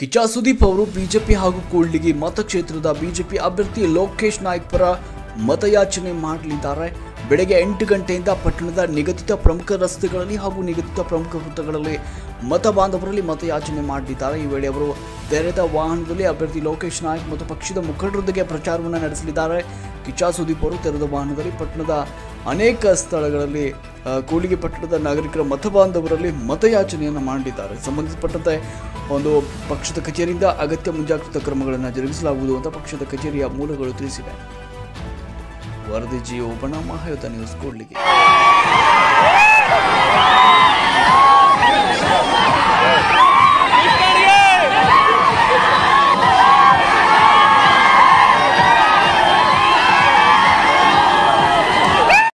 ಕಿಚ್ಚ ಸುದೀಪ್ ಅವರು ಬಿಜೆಪಿ ಹಾಗೂ ಕೂಡ್ಲಿಗಿ ಮತಕ್ಷೇತ್ರದ ಬಿಜೆಪಿ ಅಭ್ಯರ್ಥಿ ಲೋಕೇಶ್ ನಾಯ್ಕ್ ಪರ ಮತಯಾಚನೆ ಮಾಡಲಿದ್ದಾರೆ ಬೆಳಗ್ಗೆ ಎಂಟು ಗಂಟೆಯಿಂದ ಪಟ್ಟಣದ ನಿಗದಿತ ಪ್ರಮುಖ ರಸ್ತೆಗಳಲ್ಲಿ ಹಾಗೂ ನಿಗದಿತ ಪ್ರಮುಖ ವೃತ್ತಗಳಲ್ಲಿ ಮತ ಬಾಂಧವರಲ್ಲಿ ಮತಯಾಚನೆ ಮಾಡಲಿದ್ದಾರೆ ಈ ವೇಳೆ ಅವರು ತೆರೆದ ವಾಹನದಲ್ಲಿ ಅಭ್ಯರ್ಥಿ ಲೋಕೇಶ್ ನಾಯ್ಕ್ ಮತ್ತು ಪಕ್ಷದ ಮುಖಂಡರೊಂದಿಗೆ ಪ್ರಚಾರವನ್ನು ನಡೆಸಲಿದ್ದಾರೆ ಕಿಚ್ಚ ಸುದೀಪ್ ಅವರು ತೆರೆದ ವಾಹನದಲ್ಲಿ ಪಟ್ಟಣದ ಅನೇಕ ಸ್ಥಳಗಳಲ್ಲಿ ಆ, ಕೂಡ್ಲಿಗಿ ಪಟ್ಟಣದ ನಾಗರಿಕರ ಮತಬಾಂಧವರಲ್ಲಿ ಮತಯಾಚನೆಯನ್ನು ಮಾಡಲಿದ್ದಾರೆ ಸಂಬಂಧಪಟ್ಟಂತೆ ಒಂದು ಪಕ್ಷದ ಕಚೇರಿಯಿಂದ ಅಗತ್ಯ ಮುಂಜಾಗ್ರತಾ ಕ್ರಮಗಳನ್ನು ಜರುಗಿಸಲಾಗುವುದು ಅಂತ ಪಕ್ಷದ ಕಚೇರಿಯ ಮೂಲಗಳು ತಿಳಿಸಿವೆ ವರದಿ ಜಿಯೋ ಬಣ ಮಹಾಯುತ ನ್ಯೂಸ್ ಕೂಡ್ಲಿಗಿ